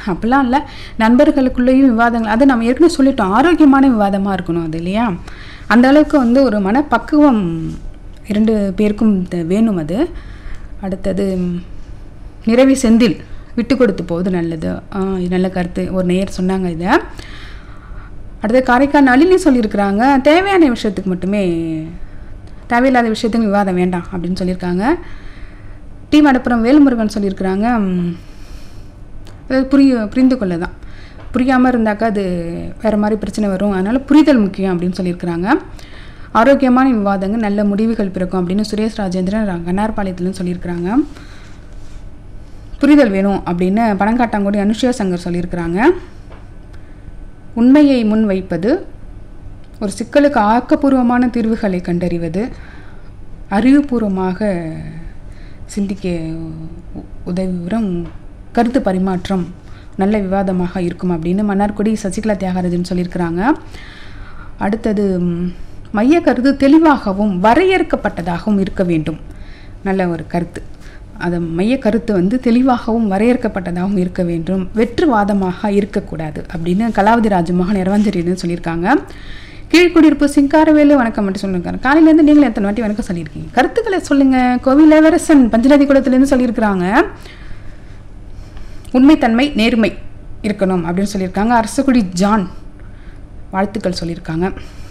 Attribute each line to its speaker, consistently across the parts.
Speaker 1: அப்படிலாம் இல்லை நண்பர்களுக்குள்ளேயும் விவாதங்கள் அது நம்ம ஏற்கனவே சொல்லிட்டோம் ஆரோக்கியமான விவாதமாக இருக்கணும் அது இல்லையா அந்த அளவுக்கு வந்து ஒரு மனப்பக்குவம் இரண்டு பேருக்கும் த- வேணும் அது அடுத்தது ம், நிறைவி செந்தில் விட்டு கொடுத்து போவது நல்லது ஆ, இது நல்ல கருத்து ஒரு நேயர் சொன்னாங்க இதை அடுத்து காரைக்கால் நளினி சொல்லியிருக்கிறாங்க தேவையான விஷயத்துக்கு மட்டுமே தேவையில்லாத விஷயத்துக்கு விவாதம் வேண்டாம் அப்படின்னு சொல்லியிருக்காங்க டி மடப்புறம் வேல்முருகன் சொல்லியிருக்கிறாங்க ம், அதாவது புரிய புரிந்து கொள்ள தான் புரியாமல் இருந்தாக்கா அது வேறு மாதிரி பிரச்சனை வரும் அதனால் புரிதல் முக்கியம் அப்படின்னு சொல்லியிருக்கிறாங்க ஆரோக்கியமான விவாதங்கள் நல்ல முடிவுகள் பிறக்கும் அப்படின்னு சுரேஷ் ராஜேந்திரன் ரா- கண்ணார்பாளையத்துலன்னு சொல்லியிருக்கிறாங்க புரிதல் வேணும் அப்படின்னு பணங்காட்டாங்குடி அனுஷயா சங்கர் சொல்லியிருக்கிறாங்க உண்மையை முன் வைப்பது ஒரு சிக்கலுக்கு ஆக்கப்பூர்வமான தீர்வுகளை கண்டறிவது அறிவுபூர்வமாக சிந்திக்க உ- உதவி வரும் கருத்து பரிமாற்றம் நல்ல விவாதமாக இருக்கும் அப்படின்னு மன்னார்குடி சசிகலா தியாகராஜன் சொல்லியிருக்கிறாங்க அடுத்தது ம், மைய கருத்து தெளிவாகவும் வரையறுக்கப்பட்டதாகவும் இருக்க வேண்டும் நல்ல ஒரு கருத்து அது மைய கருத்து வந்து தெளிவாகவும் வரையறுக்கப்பட்டதாகவும் இருக்க வேண்டும் வெற்றுவாதமாக இருக்கக்கூடாது அப்படின்னு கலாவதி ராஜமோகன் இரவஞ்சரின்னு சொல்லியிருக்காங்க கீழ்குடியிருப்பு சிங்காரவேலு வணக்கம் மட்டும் சொல்லியிருக்காங்க காலையிலேருந்து நீங்களும் எத்தனை வாட்டி வணக்கம் சொல்லியிருக்கீங்க கருத்துக்களை சொல்லுங்கள் கோவிலவரசன் பஞ்சநதி குளத்துலேருந்து சொல்லியிருக்கிறாங்க உண்மைத்தன்மை நேர்மை இருக்கணும் அப்படின்னு சொல்லியிருக்காங்க அரசகுடி ஜான் வாழ்த்துக்கள் சொல்லியிருக்காங்க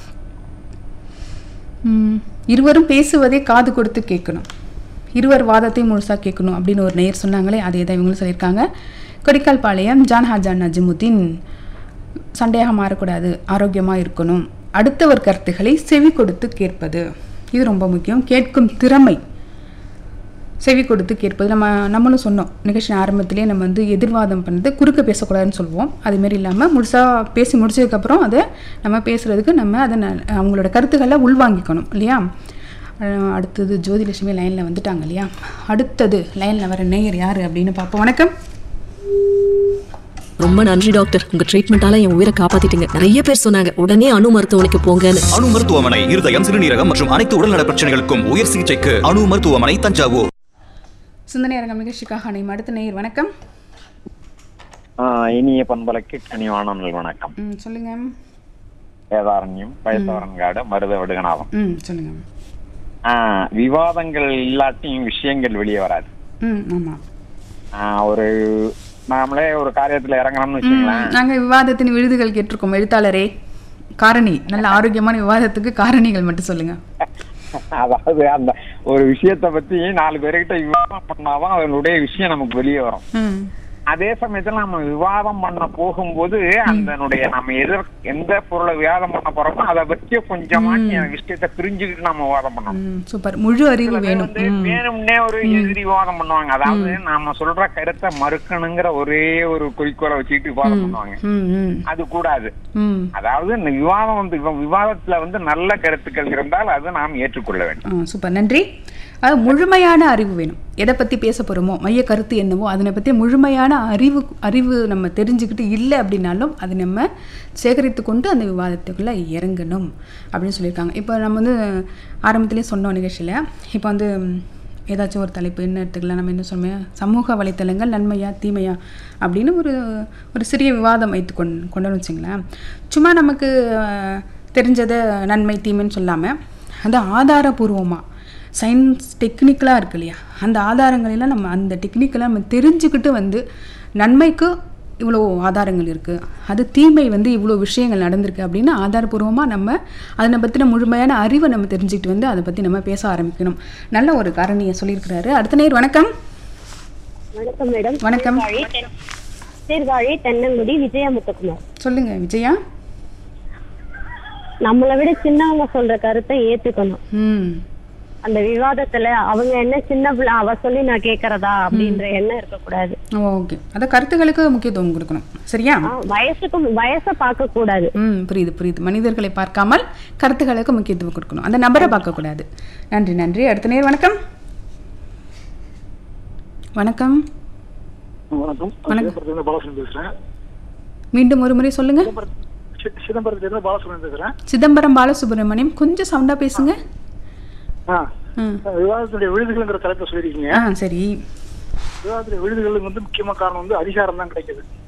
Speaker 1: ம், இருவரும் பேசுவதை காது கொடுத்து கேட்கணும் இருவர் வாதத்தையும் முழுசாக கேட்கணும் அப்படின்னு ஒரு நேயர் சொன்னாங்களே அதே தான் இவங்களும் சொல்லியிருக்காங்க கொடிக்கால் பாளையம் ஜான் ஹாஜான் நஜிமுத்தீன் சண்டையாக மாறக்கூடாது ஆரோக்கியமாக இருக்கணும் அடுத்தவர் கருத்துக்களை செவி கொடுத்து கேட்பது இது ரொம்ப முக்கியம் கேட்கும் திறமை செவி கொடுத்து கேட்பது நம்ம நம்மளும் சொன்னோம் நிகழ்ச்சி ஆரம்பத்திலே நம்ம வந்து எதிர்வாதம் பண்ணது குறுக்க பேசக்கூடாதுன்னு சொல்லுவோம் அதுமாரி இல்லாமல் முழுசாக பேசி முடிச்சதுக்கப்புறம் அதை நம்ம பேசுகிறதுக்கு நம்ம அதை ந- அவங்களோட கருத்துக்களை உள்வாங்கிக்கணும் இல்லையா அஹ் அடுத்தது ஜோதிலட்சுமி லைனில் வந்துட்டாங்க இல்லையா அடுத்தது லைனில் வர நேயர் யார் அப்படின்னு பார்ப்போம் வணக்கம்
Speaker 2: ரொம்ப நன்றி டாக்டர் உங்க ட்ரீட்மெண்டால என் உயிரை காப்பாத்திட்டீங்க நிறைய பேர் சொன்னாங்க உடனே அணு மருத்துவமனைக்கு போங்கன்னு
Speaker 3: அணு மருத்துவமனை இருதயம் சிறுநீரகம் மற்றும் அனைத்து உடல்நல பிரச்சனைகளுக்கும் உயர் சிகிச்சைக்கு அணு மருத்துவமனை தஞ்சாவூர்
Speaker 1: சிந்தனை அரங்கம் நிகழ்ச்சிக்காக அனைவரும் அடுத்த நேயர் வணக்கம்
Speaker 4: ஆ, இனிய பண்பலைக்கு கனிவானங்கள் வணக்கம்
Speaker 1: ம் சொல்லுங்கள்
Speaker 4: வேதாரண்யம் பயத்தவரன்காடு மருத விடுகனாவும்
Speaker 1: ம் சொல்லுங்கள்
Speaker 4: ஆ, விவாதங்கள் இல்லாட்டியும் விஷயங்கள் வெளியே வராது
Speaker 1: ம் ஆமாம்
Speaker 4: ஆ, ஒரு நாமளே ஒரு காரியத்துல இறங்கணும்னு வச்சுங்களேன்
Speaker 1: நாங்கள் விவாதத்தின் விருதுகள் கேட்டிருக்கோம் எழுத்தாளரே காரணி நல்ல ஆரோக்கியமான விவாதத்துக்கு காரணிகள் மட்டும் சொல்லுங்க
Speaker 4: அதாவது அந்த ஒரு விஷயத்த பத்தி நாலு பேர்கிட்ட விவாதம் பண்ணாதான் அதனுடைய விஷயம் நமக்கு வெளியே வரும்
Speaker 1: ம்
Speaker 4: அதே சமயத்துல நம்ம விவாதம் பண்ண போகும்போது அதனுடைய நம்ம எதிர் எந்த பொருளை விவாதம் பண்ண போறோமோ அதை பத்தி கொஞ்சமாச்சு அந்த விஷயத்தை பிரிஞ்சுக்கிட்டு நம்ம விவாதம் பண்ணணும்
Speaker 1: ம் சூப்பர் முழு அறிவு
Speaker 4: சில பேர்
Speaker 1: வேணும்
Speaker 4: வந்து
Speaker 1: ம்
Speaker 4: வேணும்னே ஒரு எதிரி விவாதம் பண்ணுவாங்க அதாவது நாம சொல்ற கருத்தை மறுக்கணுங்கிற ஒரே ஒரு குறிக்கோளை வச்சுக்கிட்டு விவாதம் பண்ணுவாங்க
Speaker 1: ம் ம்
Speaker 4: அது கூடாது
Speaker 1: ம்
Speaker 4: அதாவது இந்த விவாதம் வந்து இவ- விவாதத்துல வந்து நல்ல கருத்துக்கள் இருந்தால் அது நாம் ஏற்றுக்கொள்ள வேண்டும்
Speaker 1: ஆ சூப்பர் நன்றி அது முழுமையான அறிவு வேணும் எதை பற்றி பேச போகிறோமோ மைய கருத்து என்னவோ அதனை பற்றி முழுமையான அறிவு அறிவு நம்ம தெரிஞ்சுக்கிட்டு இல்லை அப்படின்னாலும் அதை நம்ம சேகரித்து கொண்டு அந்த விவாதத்துக்குள்ளே இறங்கணும் அப்படின்னு சொல்லியிருக்காங்க இப்போ நம்ம வந்து ஆரம்பத்திலே சொன்னோம் நிகழ்ச்சியில் இப்போ வந்து ம், ஏதாச்சும் ஒரு தலைப்பு என்ன எடுத்துக்கலாம் நம்ம என்ன சொன்னோம் சமூக வலைத்தளங்கள் நன்மையா தீமையா அப்படின்னு ஒரு ஒரு சிறிய விவாதம் வைத்து கொண் கொண்டோன்னு வச்சுங்களேன் சும்மா நமக்கு அஹ், தெரிஞ்சதை நன்மை தீமைன்னு சொல்லாமல் அது ஆதாரபூர்வமாக சயின்ஸ் டெக்னிக்கலாக இருக்கு இல்லையா அந்த ஆதாரங்களெல்லாம் நம்ம அந்த டெக்னிக்கெல்லாம் நம்ம தெரிஞ்சுக்கிட்டு வந்து நன்மைக்கு இவ்வளோ ஆதாரங்கள் இருக்குது அது தீமை வந்து இவ்வளோ விஷயங்கள் நடந்திருக்கு அப்படின்னு ஆதாரபூர்வமாக நம்ம அதனை பற்றின முழுமையான அறிவை நம்ம தெரிஞ்சுக்கிட்டு வந்து அதை பற்றி நம்ம பேச ஆரம்பிக்கணும் நல்ல ஒரு காரணியை சொல்லியிருக்கிறாரு அடுத்த நேர் வணக்கம்
Speaker 5: வணக்கம் மேடம்
Speaker 1: வணக்கம்.
Speaker 5: சீர்காழி தென்- சீர்காழி தென்னங்குடி விஜயா முத்துக்குமார்
Speaker 1: சொல்லுங்க விஜயா
Speaker 5: நம்மளை விட சின்னவங்க சொல்ற கருத்தை ஏத்துக்கணும்
Speaker 1: ம்
Speaker 5: அந்த விவாதத்துல அவங்க என்ன சின்ன பிள்ளை அவ சொல்லி நான் கேக்குறதா அப்படின்ற எண்ணம் இருக்கக்கூடாது
Speaker 1: ஓகே அதான் கருத்துக்களுக்கு முக்கியத்துவம் கொடுக்கணும் சரியா
Speaker 5: ஆ, வயசுக்கும் வயசை பார்க்க கூடாது
Speaker 1: ம் புரியுது புரியுது மனிதர்களை பார்க்காமல் கருத்துக்களுக்கு முக்கியத்துவம் கொடுக்கணும் அந்த நபரை பார்க்கக்கூடாது நன்றி நன்றி அடுத்த நேர் வணக்கம் வணக்கம்
Speaker 6: வணக்கம்
Speaker 1: வணக்கம்.
Speaker 6: சிதம்பரத்துல பாலசுரன் பேசுறேன்
Speaker 1: மீண்டும் ஒரு முறை சொல்லுங்க
Speaker 6: சி- சிதம்பரத்துல இருந்து பாலசுரன் பேசுறேன்
Speaker 1: சிதம்பரம் பாலசுப்ரமணியம் கொஞ்சம் சவுண்டா பேசுங்க
Speaker 6: ஆ
Speaker 1: ம்
Speaker 6: விவாதத்துடைய விழுதுகள்ங்கிற தலைப்பை சொல்லியிருக்கீங்க
Speaker 1: ஆ சரி
Speaker 6: விவாதத்துடைய விழுதுகளுக்கு வந்து முக்கியமான காரணம் வந்து அதிகாரம் தான் கிடைக்குது